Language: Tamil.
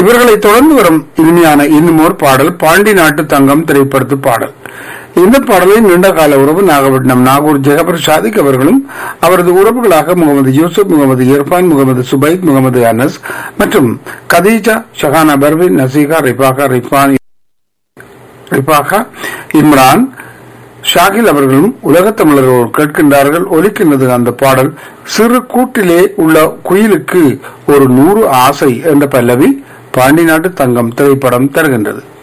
இவர்களை தொடர்ந்து வரும் இனிமையான இன்னுமோர் பாடல் பாண்டி நாட்டு தங்கம் திரைப்படத்து பாடல் இந்த பாடலை நீண்ட கால உறவு நாகப்பட்டினம் நாகூர் ஜெகபர் ஷாதிக் அவர்களும் அவரது உறவுகளாக முகமது யூசுப் முகமது இர்பான் முகமது சுபைத் முகமது அனஸ் மற்றும் கதீஜா ஷஹானா பர்வின் நசீகா ரிபாகா ரிஃபான் ரிபாகா இம்ரான் ஷாகில் அவர்களும் உலகத் தமிழர்கள் கேட்கின்றார்கள் ஒலிக்கின்றது அந்த பாடல் சிறு கூட்டிலே உள்ள குயிலுக்கு ஒரு நூறு ஆசை என்ற பல்லவி பாண்டி நாட்டு தங்கம் திரைப்படம் தருகின்றது